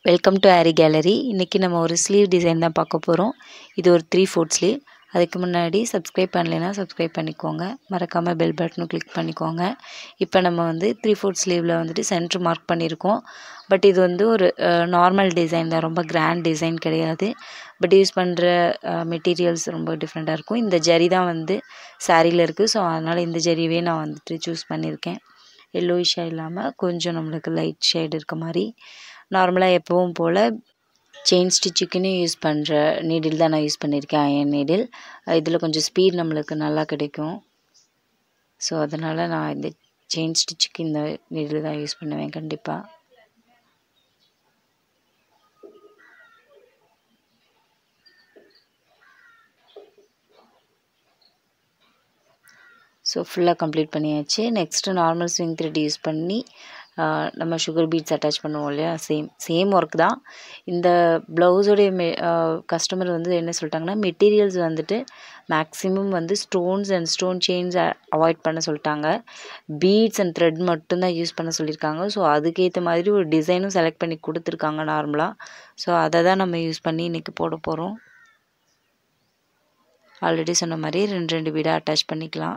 welcome to aari gallery இன்றைக்கி நம்ம ஒரு ஸ்லீவ் டிசைன் தான் பார்க்க போகிறோம் இது ஒரு த்ரீ ஃபோர்த் ஸ்லீவ் அதுக்கு முன்னாடி சப்ஸ்கிரைப் பண்ணலைன்னா சப்ஸ்கிரைப் பண்ணிக்கோங்க மறக்காமல் பெல் பட்டனும் கிளிக் பண்ணிக்கோங்க இப்போ நம்ம வந்து த்ரீ ஃபோர்த் ஸ்லீவில் வந்துட்டு சென்ட்ரு மார்க் பண்ணியிருக்கோம் பட் இது வந்து ஒரு நார்மல் டிசைன் தான் ரொம்ப கிராண்ட் டிசைன் கிடையாது பட் யூஸ் பண்ணுற மெட்டீரியல்ஸ் ரொம்ப டிஃப்ரெண்ட்டாக இருக்கும் இந்த ஜரி தான் வந்து சாரியில் இருக்குது ஸோ அதனால் இந்த ஜரிவே நான் வந்துட்டு சூஸ் பண்ணியிருக்கேன் எல்லோயிஷாக இல்லாமல் கொஞ்சம் நம்மளுக்கு லைட் ஷேட் இருக்க மாதிரி நார்மலாக எப்பவும் போல் செயின் ஸ்டிச்சுக்குன்னு யூஸ் பண்ணுற நீடில் தான் நான் யூஸ் பண்ணியிருக்கேன் அயன் நீடில் இதில் கொஞ்சம் ஸ்பீட் நம்மளுக்கு நல்லா கிடைக்கும் ஸோ அதனால் நான் இந்த செயின் ஸ்டிச்சுக்கு இந்த நீடில் தான் யூஸ் பண்ணுவேன் கண்டிப்பாக ஸோ ஃபுல்லாக கம்ப்ளீட் பண்ணியாச்சு next normal sewing thread use பண்ணி நம்ம சுகர் பீட்ஸ் அட்டாச் பண்ணுவோம் இல்லையா சேம் சேம் ஒர்க் தான் இந்த ப்ளவுஸோடைய மெ கஸ்டமர் வந்து என்ன சொல்லிட்டாங்கன்னா மெட்டீரியல்ஸ் வந்துட்டு மேக்ஸிமம் வந்து stones and stone chains avoid பண்ண சொல்லிட்டாங்க பீட்ஸ் அண்ட் த்ரெட் மட்டும்தான் யூஸ் பண்ண சொல்லியிருக்காங்க ஸோ அதுக்கேற்ற மாதிரி ஒரு டிசைனும் செலக்ட் பண்ணி கொடுத்துருக்காங்க நார்மலாக ஸோ அதை தான் நம்ம யூஸ் பண்ணி இன்றைக்கி போட போகிறோம் ஆல்ரெடி சொன்ன மாதிரி ரெண்டு ரெண்டு பீடாக அட்டாச் பண்ணிக்கலாம்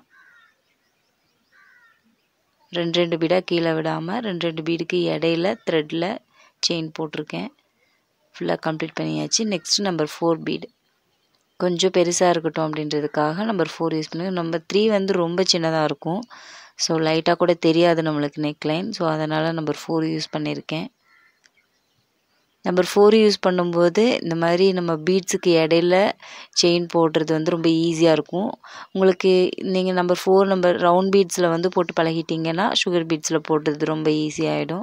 ரெண்டு ரெண்டு பீடாக கீழே விடாமல் ரெண்டு ரெண்டு பீடுக்கு இடையில த்ரெட்டில் செயின் போட்டிருக்கேன் ஃபுல்லாக கம்ப்ளீட் பண்ணியாச்சு நெக்ஸ்ட் நம்பர் ஃபோர் பீடு கொஞ்சம் பெருசாக இருக்கட்டும் அப்படின்றதுக்காக நம்பர் ஃபோர் யூஸ் பண்ணி நம்பர் த்ரீ வந்து ரொம்ப சின்னதாக இருக்கும் ஸோ லைட்டாக கூட தெரியாது நம்மளுக்கு நெக்லைன் ஸோ அதனால் நம்பர் ஃபோர் யூஸ் பண்ணியிருக்கேன் நம்பர் ஃபோர் யூஸ் பண்ணும்போது இந்த மாதிரி நம்ம பீட்ஸுக்கு இடையில செயின் போடுறது வந்து ரொம்ப ஈஸியாக இருக்கும் உங்களுக்கு நீங்கள் நம்பர் ஃபோர் நம்பர் ரவுண்ட் பீட்ஸில் வந்து போட்டு பழகிட்டிங்கன்னா சுகர் பீட்ஸில் போடுறது ரொம்ப ஈஸியாகிடும்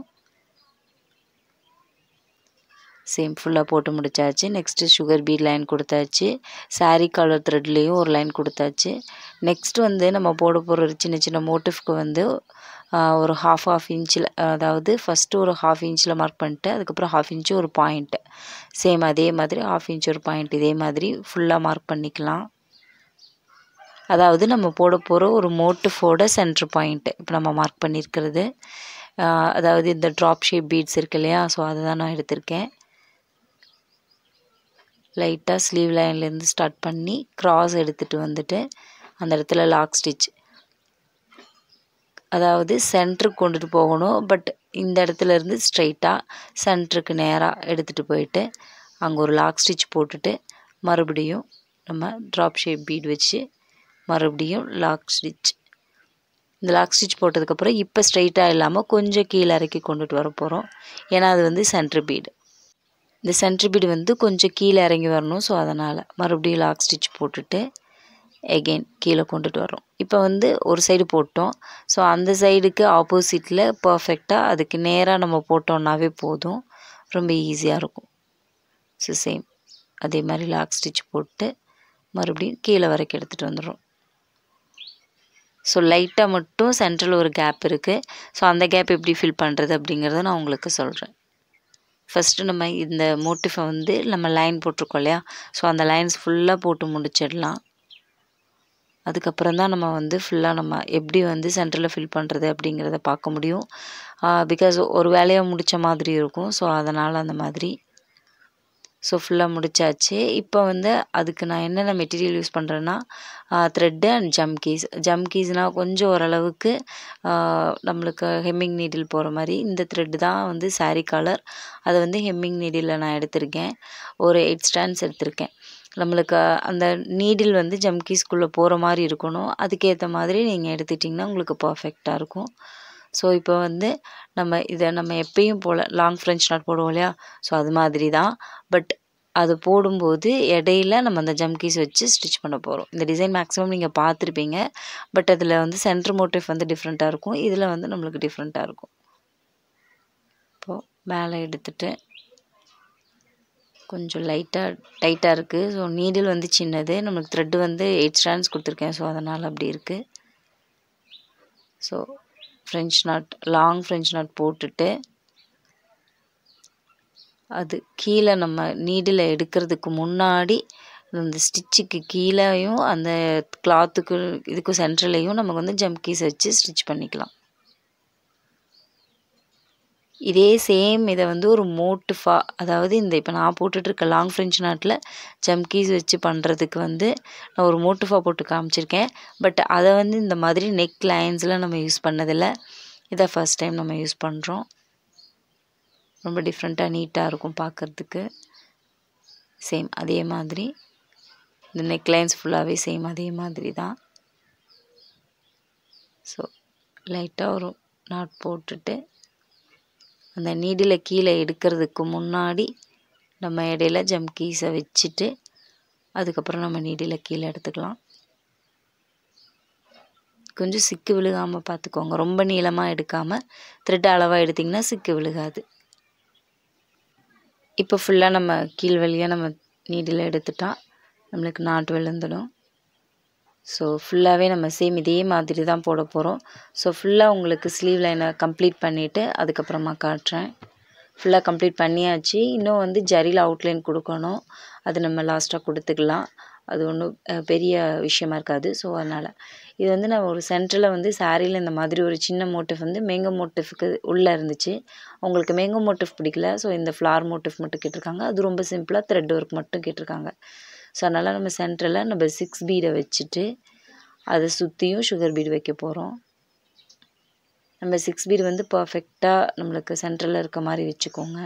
சேம் ஃபுல்லாக போட்டு முடிச்சாச்சு நெக்ஸ்ட்டு சுகர் பீட் லைன் கொடுத்தாச்சு சாரீ கலர் த்ரெட்லேயும் ஒரு லைன் கொடுத்தாச்சு நெக்ஸ்ட் வந்து நம்ம போட போகிற சின்ன சின்ன மோட்டிவ்க்கு வந்து ஒரு ஹாஃப் ஹாஃப் இன்ச்சில் அதாவது ஃபஸ்ட்டு ஒரு ஹாஃப் இன்ச்சில் மார்க் பண்ணிட்டு அதுக்கப்புறம் ஹாஃப் இன்ச்சு ஒரு பாயிண்ட்டு சேம் அதே மாதிரி ஹாஃப் இன்ச் ஒரு பாயிண்ட் இதே மாதிரி ஃபுல்லாக மார்க் பண்ணிக்கலாம் அதாவது நம்ம போட போகிற ஒரு மோட்டிஃபோட சென்ட்ரு பாயிண்ட்டு இப்போ நம்ம மார்க் பண்ணியிருக்கிறது அதாவது இந்த ட்ராப் ஷேப் பீட்ஸ் இருக்கு இல்லையா ஸோ அதை தான் நான் எடுத்திருக்கேன் லைட்டாக ஸ்லீவ் லைன்லேருந்து ஸ்டார்ட் பண்ணி க்ராஸ் எடுத்துகிட்டு வந்துட்டு அந்த இடத்துல லாக் ஸ்டிச் அதாவது சென்டருக்கு கொண்டுட்டு போகணும் பட் இந்த இடத்துல இருந்து ஸ்ட்ரைட்டாக சென்டருக்கு நேராக எடுத்துகிட்டு போயிட்டு அங்கே ஒரு லாக் ஸ்டிச் போட்டுட்டு மறுபடியும் நம்ம ட்ராப் ஷேப் பீட் வச்சு மறுபடியும் லாக் ஸ்டிச் இந்த லாக் ஸ்டிச் போட்டதுக்கப்புறம் இப்போ ஸ்ட்ரைட்டாக இல்லாமல் கொஞ்சம் கீழே இறக்கி கொண்டுட்டு வர போகிறோம் ஏன்னா அது வந்து சென்டர் பீடு இந்த சென்டர் பீடு வந்து கொஞ்சம் கீழே இறங்கி வரணும் ஸோ அதனால் மறுபடியும் லாக் ஸ்டிச் போட்டுட்டு எகெயின் கீழே கொண்டுட்டு வரோம் இப்போ வந்து ஒரு சைடு போட்டோம் ஸோ அந்த சைடுக்கு ஆப்போசிட்டில் பர்ஃபெக்டாக அதுக்கு நேராக நம்ம போட்டோம்னாவே போதும் ரொம்ப ஈஸியாக இருக்கும் ஸோ சேம் அதே மாதிரி லாக் ஸ்டிச் போட்டு மறுபடியும் கீழே வரைக்கும் எடுத்துகிட்டு வந்துடும் ஸோ லைட்டாக மட்டும் சென்ட்ரல் ஒரு கேப் இருக்குது ஸோ அந்த கேப் எப்படி ஃபில் பண்ணுறது அப்படிங்கிறத நான் உங்களுக்கு சொல்கிறேன் ஃபஸ்ட்டு நம்ம இந்த மோட்டிஃபை வந்து நம்ம லைன் போட்டிருக்கோம் இல்லையா ஸோ அந்த லைன்ஸ் ஃபுல்லாக போட்டு முடிச்சிடலாம் அதுக்கப்புறம் தான் நம்ம வந்து ஃபுல்லாக நம்ம எப்படி வந்து சென்டரில் ஃபில் பண்ணுறது அப்படிங்கிறத பார்க்க முடியும் பிகாஸ் ஒரு வேலையை முடித்த மாதிரி இருக்கும் ஸோ அதனால் அந்த மாதிரி ஸோ ஃபுல்லாக முடித்தாச்சு இப்போ வந்து அதுக்கு நான் என்னென்ன மெட்டீரியல் யூஸ் பண்ணுறேன்னா த்ரெட்டு அண்ட் ஜம்கீஸ் ஜம்கீஸ்னால் கொஞ்சம் ஓரளவுக்கு நம்மளுக்கு ஹெம்மிங் நீடில் போகிற மாதிரி இந்த த்ரெட்டு தான் வந்து சாரீ கலர் அதை வந்து ஹெம்மிங் நீடில் நான் எடுத்திருக்கேன் ஒரு எயிட் ஸ்டாண்ட்ஸ் எடுத்திருக்கேன் நம்மளுக்கு அந்த நீடில் வந்து ஜம்கீஸ்குள்ளே போகிற மாதிரி இருக்கணும் அதுக்கேற்ற மாதிரி நீங்கள் எடுத்துட்டிங்கன்னா உங்களுக்கு பர்ஃபெக்டாக இருக்கும் ஸோ இப்போ வந்து நம்ம இதை நம்ம எப்பயும் போல் லாங் ஃப்ரெஞ்ச் நாட் போடுவோம் இல்லையா ஸோ அது மாதிரி தான் பட் அது போடும்போது இடையில நம்ம அந்த ஜம்கீஸ் வச்சு ஸ்டிச் பண்ண போகிறோம் இந்த டிசைன் மேக்ஸிமம் நீங்கள் பார்த்துருப்பீங்க பட் அதில் வந்து சென்டர் மோட்டிவ் வந்து டிஃப்ரெண்ட்டாக இருக்கும் இதில் வந்து நம்மளுக்கு டிஃப்ரெண்ட்டாக இருக்கும் இப்போது மேலே எடுத்துகிட்டு கொஞ்சம் லைட்டாக டைட்டாக இருக்குது ஸோ நீடில் வந்து சின்னது நம்மளுக்கு த்ரெட்டு வந்து எயிட் ஸ்டாண்ட்ஸ் கொடுத்துருக்கேன் ஸோ அதனால் அப்படி இருக்குது so French knot long French knot போட்டுட்டு அது கீழே நம்ம நீடில் எடுக்கிறதுக்கு முன்னாடி அந்த ஸ்டிச்சுக்கு கீழேயும் அந்த கிளாத்துக்கு இதுக்கு சென்ட்ரலையும் நமக்கு வந்து ஜம்கீஸ் வச்சு ஸ்டிச் பண்ணிக்கலாம் இதே சேம் இதை வந்து ஒரு மோட்டிஃபா அதாவது இந்த இப்போ நான் போட்டுட்ருக்க லாங் ஃப்ரெஞ்ச் நாட்டில் ஜம்கீஸ் வச்சு பண்ணுறதுக்கு வந்து நான் ஒரு மோட்டிஃபா போட்டு காமிச்சிருக்கேன் பட் அதை வந்து இந்த மாதிரி நெக் லைன்ஸில் நம்ம யூஸ் பண்ணதில்லை இதை ஃபஸ்ட் டைம் நம்ம யூஸ் பண்ணுறோம் ரொம்ப டிஃப்ரெண்ட்டாக நீட்டாக இருக்கும் பார்க்குறதுக்கு சேம் அதே மாதிரி இந்த நெக் லைன்ஸ் ஃபுல்லாகவே சேம் அதே மாதிரி தான் ஸோ லைட்டாக ஒரு நாட் போட்டுட்டு அந்த நீடில் கீழே எடுக்கிறதுக்கு முன்னாடி நம்ம இடையில ஜம்கீஸை வச்சுட்டு அதுக்கப்புறம் நம்ம நீடில் கீழே எடுத்துக்கலாம் கொஞ்சம் சிக்கு விழுகாமல் பார்த்துக்கோங்க ரொம்ப நீளமாக எடுக்காமல் த்ரெட் அளவாக எடுத்திங்கன்னா சிக்கு விழுகாது இப்போ ஃபுல்லாக நம்ம கீழ் வழியாக நம்ம நீடில் எடுத்துட்டா நம்மளுக்கு நாட்டு விழுந்துடும் ஸோ ஃபுல்லாகவே நம்ம சேம் இதே மாதிரி தான் போட போகிறோம் ஸோ ஃபுல்லாக உங்களுக்கு ஸ்லீவ் லைனை கம்ப்ளீட் பண்ணிவிட்டு அதுக்கப்புறமா காட்டுறேன் ஃபுல்லாக கம்ப்ளீட் பண்ணியாச்சு இன்னும் வந்து ஜரியில் அவுட்லைன் கொடுக்கணும் அது நம்ம லாஸ்ட்டாக கொடுத்துக்கலாம் அது ஒன்றும் பெரிய விஷயமா இருக்காது ஸோ அதனால் இது வந்து நான் ஒரு சென்டரில் வந்து சாரியில் இந்த மாதிரி ஒரு சின்ன மோட்டிவ் வந்து மேங்கோ மோட்டிஃப்க்கு உள்ளே இருந்துச்சு அவங்களுக்கு மேங்கோ மோட்டிவ் பிடிக்கல ஸோ இந்த ஃப்ளார் மோட்டிவ் மட்டும் கேட்டிருக்காங்க அது ரொம்ப சிம்பிளாக த்ரெட் ஒர்க் மட்டும் கேட்டிருக்காங்க ஸோ அதனால் நம்ம சென்டரில் நம்ம சிக்ஸ் பீடை வச்சுட்டு அதை சுற்றியும் சுகர் பீடு வைக்க போகிறோம் நம்ம சிக்ஸ் பீடு வந்து பர்ஃபெக்டாக நம்மளுக்கு சென்டரில் இருக்க மாதிரி வச்சுக்கோங்க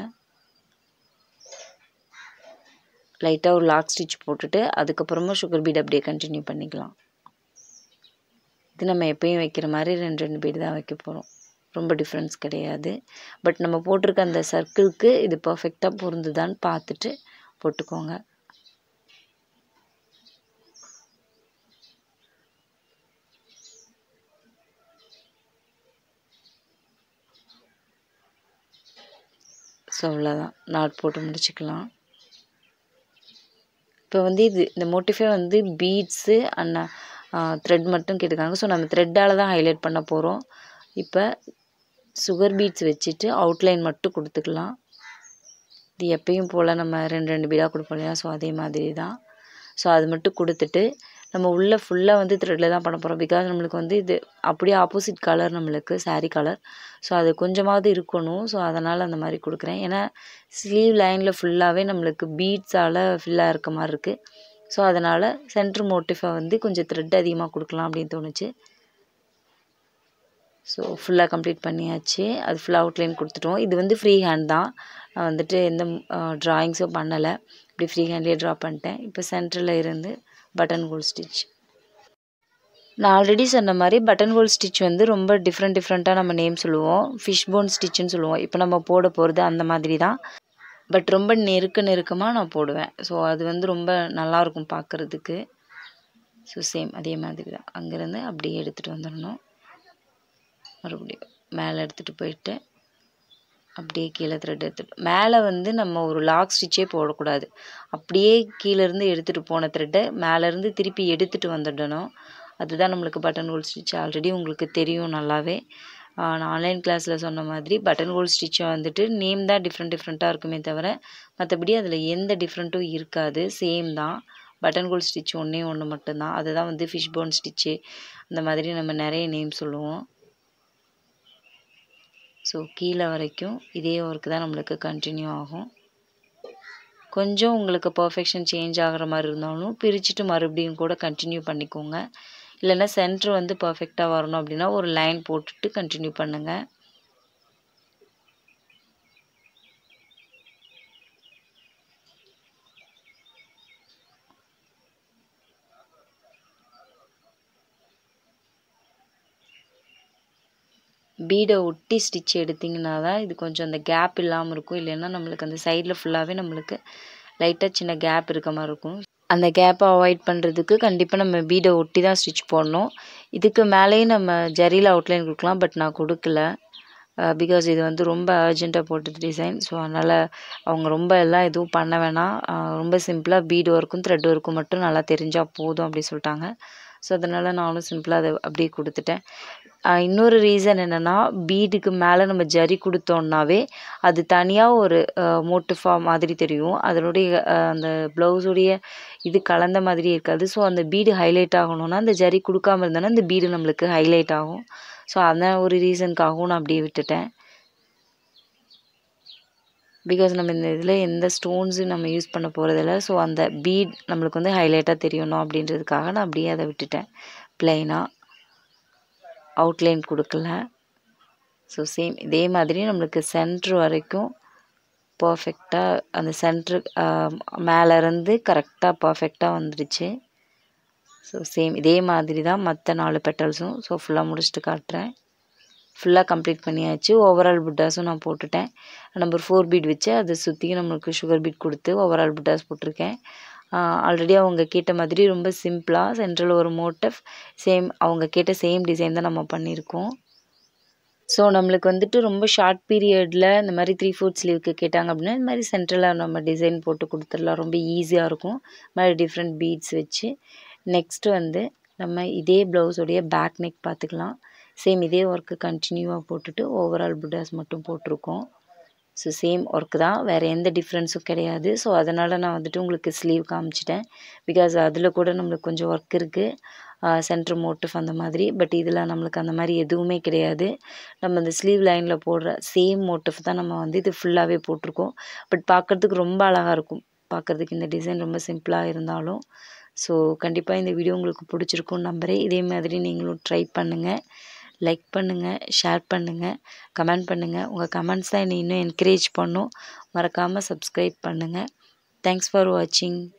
லைட்டாக ஒரு லாக் ஸ்டிச் போட்டுட்டு அதுக்கப்புறமா சுகர் பீட் அப்படியே கண்டினியூ பண்ணிக்கலாம் இது நம்ம எப்பயும் வைக்கிற மாதிரி ரெண்டு ரெண்டு பீடு தான் வைக்க போகிறோம் ரொம்ப டிஃப்ரென்ஸ் கிடையாது பட் நம்ம போட்டிருக்க அந்த சர்க்கிள்க்கு இது பர்ஃபெக்டாக பொருந்துதான்னு பார்த்துட்டு போட்டுக்கோங்க ஸோ அவ்வளோதான் நாட் போட்டு முடிச்சுக்கலாம் இப்போ வந்து இது இந்த மோட்டிஃபே வந்து பீட்ஸு அண்ட் த்ரெட் மட்டும் கேட்டிருக்காங்க ஸோ நம்ம த்ரெட்டால் தான் ஹைலைட் பண்ண போகிறோம் இப்போ சுகர் பீட்ஸ் வச்சுட்டு அவுட்லைன் மட்டும் கொடுத்துக்கலாம் இது எப்பயும் போல் நம்ம ரெண்டு ரெண்டு பீடாக கொடுப்போம் இல்லையா ஸோ அதே மாதிரி தான் ஸோ அது மட்டும் கொடுத்துட்டு நம்ம உள்ளே ஃபுல்லாக வந்து த்ரெட்டில் தான் பண்ண போகிறோம் பிகாஸ் நம்மளுக்கு வந்து இது அப்படியே ஆப்போசிட் கலர் நம்மளுக்கு சாரீ கலர் ஸோ அது கொஞ்சமாவது இருக்கணும் ஸோ அதனால் அந்த மாதிரி கொடுக்குறேன் ஏன்னா ஸ்லீவ் லைனில் ஃபுல்லாகவே நம்மளுக்கு பீட்ஸால் ஃபில்லாக இருக்க மாதிரி இருக்குது ஸோ அதனால் சென்ட்ரு மோட்டிஃபை வந்து கொஞ்சம் த்ரெட் அதிகமாக கொடுக்கலாம் அப்படின்னு தோணுச்சு ஸோ ஃபுல்லாக கம்ப்ளீட் பண்ணியாச்சு அது ஃபுல்லாக அவுட்லைன் கொடுத்துட்டோம் இது வந்து ஃப்ரீ ஹேண்ட் தான் நான் வந்துட்டு எந்த ட்ராயிங்ஸும் பண்ணலை இப்படி ஃப்ரீ ஹேண்ட்லேயே ட்ரா பண்ணிட்டேன் இப்போ சென்டரில் இருந்து பட்டன் ஹோல் ஸ்டிச் நான் ஆல்ரெடி சொன்ன மாதிரி பட்டன் ஹோல் ஸ்டிச் வந்து ரொம்ப டிஃப்ரெண்ட் டிஃப்ரெண்ட்டாக நம்ம நேம் சொல்லுவோம் ஃபிஷ் போன் ஸ்டிச்சுன்னு சொல்லுவோம் இப்போ நம்ம போட போகிறது அந்த மாதிரி தான் பட் ரொம்ப நெருக்க நெருக்கமாக நான் போடுவேன் ஸோ அது வந்து ரொம்ப நல்லாயிருக்கும் பார்க்குறதுக்கு ஸோ சேம் அதே மாதிரி தான் அங்கேருந்து அப்படியே எடுத்துகிட்டு வந்துடணும் மறுபடியும் மேலே எடுத்துகிட்டு போயிட்டு அப்படியே கீழே த்ரெட் எடுத்துட்டு மேலே வந்து நம்ம ஒரு லாக் ஸ்டிச்சே போடக்கூடாது அப்படியே கீழேருந்து எடுத்துகிட்டு போன த்ரெட்டை மேலேருந்து திருப்பி எடுத்துகிட்டு வந்துடணும் அதுதான் நம்மளுக்கு பட்டன் ஹோல் ஸ்டிச் ஆல்ரெடி உங்களுக்கு தெரியும் நல்லாவே நான் ஆன்லைன் கிளாஸில் சொன்ன மாதிரி பட்டன் ஹோல் ஸ்டிச்சை வந்துட்டு நேம் தான் டிஃப்ரெண்ட் டிஃப்ரெண்ட்டாக இருக்குமே தவிர மற்றபடி அதில் எந்த டிஃப்ரெண்ட்டும் இருக்காது சேம் தான் பட்டன் ஹோல் ஸ்டிச் ஒன்றே ஒன்று மட்டும்தான் அதுதான் வந்து ஃபிஷ் போன் ஸ்டிச்சு அந்த மாதிரி நம்ம நிறைய நேம் சொல்லுவோம் ஸோ கீழே வரைக்கும் இதே ஒர்க்கு தான் நம்மளுக்கு கண்டினியூ ஆகும் கொஞ்சம் உங்களுக்கு பர்ஃபெக்ஷன் சேஞ்ச் ஆகிற மாதிரி இருந்தாலும் பிரிச்சுட்டு மறுபடியும் கூட கண்டினியூ பண்ணிக்கோங்க இல்லைன்னா சென்ட்ரு வந்து பர்ஃபெக்டாக வரணும் அப்படின்னா ஒரு லைன் போட்டுட்டு கண்டினியூ பண்ணுங்கள் பீடை ஒட்டி ஸ்டிச் எடுத்திங்கன்னா தான் இது கொஞ்சம் அந்த கேப் இல்லாமல் இருக்கும் இல்லைன்னா நம்மளுக்கு அந்த சைடில் ஃபுல்லாகவே நம்மளுக்கு லைட்டாக சின்ன கேப் இருக்க மாதிரி இருக்கும் அந்த கேப்பை அவாய்ட் பண்ணுறதுக்கு கண்டிப்பாக நம்ம பீடை ஒட்டி தான் ஸ்டிச் போடணும் இதுக்கு மேலேயும் நம்ம ஜரியில் அவுட்லைன் கொடுக்கலாம் பட் நான் கொடுக்கல பிகாஸ் இது வந்து ரொம்ப அர்ஜென்ட்டாக போட்டது டிசைன் ஸோ அதனால் அவங்க ரொம்ப எல்லாம் எதுவும் பண்ண வேணாம் ரொம்ப சிம்பிளாக பீடு ஒர்க்கும் த்ரெட் ஒர்க்கும் மட்டும் நல்லா தெரிஞ்சால் போதும் அப்படி சொல்லிட்டாங்க ஸோ அதனால் நானும் சிம்பிளாக அதை அப்படியே கொடுத்துட்டேன் இன்னொரு ரீசன் என்னென்னா பீடுக்கு மேலே நம்ம ஜரி கொடுத்தோன்னாவே அது தனியாக ஒரு மோட்டிஃபா மாதிரி தெரியும் அதனுடைய அந்த ப்ளவுஸுடைய இது கலந்த மாதிரி இருக்காது ஸோ அந்த பீடு ஹைலைட் ஆகணும்னா அந்த ஜரி கொடுக்காம இருந்தோன்னா அந்த பீடு நம்மளுக்கு ஹைலைட் ஆகும் ஸோ அந்த ஒரு ரீசனுக்காகவும் நான் அப்படியே விட்டுட்டேன் பிகாஸ் நம்ம இந்த இதில் எந்த ஸ்டோன்ஸும் நம்ம யூஸ் பண்ண போகிறதில்ல ஸோ அந்த பீட் நம்மளுக்கு வந்து ஹைலைட்டாக தெரியணும் அப்படின்றதுக்காக நான் அப்படியே அதை விட்டுட்டேன் ப்ளைனாக அவுட்லைன் கொடுக்கல ஸோ சேம் இதே மாதிரி நம்மளுக்கு சென்ட்ரு வரைக்கும் பர்ஃபெக்டாக அந்த சென்ட்ரு மேலேருந்து கரெக்டாக பர்ஃபெக்டாக வந்துடுச்சு ஸோ சேம் இதே மாதிரி தான் மற்ற நாலு பெட்டல்ஸும் ஸோ ஃபுல்லாக முடிச்சுட்டு காட்டுறேன் ஃபுல்லாக கம்ப்ளீட் பண்ணியாச்சு ஓவரால் புட்டாஸும் நான் போட்டுட்டேன் நம்பர் ஃபோர் பீட் வச்சு அதை சுற்றி நம்மளுக்கு சுகர் பீட் கொடுத்து ஓவரால் புட்டாஸ் போட்டிருக்கேன் ஆல்ரெடி அவங்க கேட்ட மாதிரி ரொம்ப சிம்பிளாக சென்ட்ரல் ஒரு மோட்டவ் சேம் அவங்க கேட்ட சேம் டிசைன் தான் நம்ம பண்ணியிருக்கோம் ஸோ நம்மளுக்கு வந்துட்டு ரொம்ப ஷார்ட் பீரியடில் இந்த மாதிரி த்ரீ ஃபோர்த் ஸ்லீவ்க்கு கேட்டாங்க அப்படின்னா இந்த மாதிரி சென்ட்ரலாக நம்ம டிசைன் போட்டு கொடுத்துடலாம் ரொம்ப ஈஸியாக இருக்கும் இந்த மாதிரி டிஃப்ரெண்ட் பீட்ஸ் வச்சு நெக்ஸ்ட்டு வந்து நம்ம இதே ப்ளவுஸோடைய பேக் நெக் பார்த்துக்கலாம் சேம் இதே ஒர்க்கு கண்டினியூவாக போட்டுட்டு ஓவரால் புட்டாஸ் மட்டும் போட்டிருக்கோம் ஸோ சேம் ஒர்க்கு தான் வேறு எந்த டிஃப்ரென்ஸும் கிடையாது ஸோ அதனால் நான் வந்துட்டு உங்களுக்கு ஸ்லீவ் காமிச்சிட்டேன் பிகாஸ் அதில் கூட நம்மளுக்கு கொஞ்சம் ஒர்க் இருக்குது சென்ட்ரு மோட்டிவ் அந்த மாதிரி பட் இதில் நம்மளுக்கு அந்த மாதிரி எதுவுமே கிடையாது நம்ம இந்த ஸ்லீவ் லைனில் போடுற சேம் மோட்டிவ் தான் நம்ம வந்து இது ஃபுல்லாகவே போட்டிருக்கோம் பட் பார்க்குறதுக்கு ரொம்ப அழகாக இருக்கும் பார்க்குறதுக்கு இந்த டிசைன் ரொம்ப சிம்பிளாக இருந்தாலும் ஸோ கண்டிப்பாக இந்த வீடியோ உங்களுக்கு பிடிச்சிருக்கும் நம்புகிறேன் இதே மாதிரி நீங்களும் ட்ரை பண்ணுங்கள் லைக் பண்ணுங்கள் ஷேர் பண்ணுங்கள் கமெண்ட் பண்ணுங்கள் உங்கள் கமெண்ட்ஸ் தான் என்னை இன்னும் என்கரேஜ் பண்ணும் மறக்காமல் சப்ஸ்கிரைப் பண்ணுங்கள் தேங்க்ஸ் ஃபார் வாட்சிங்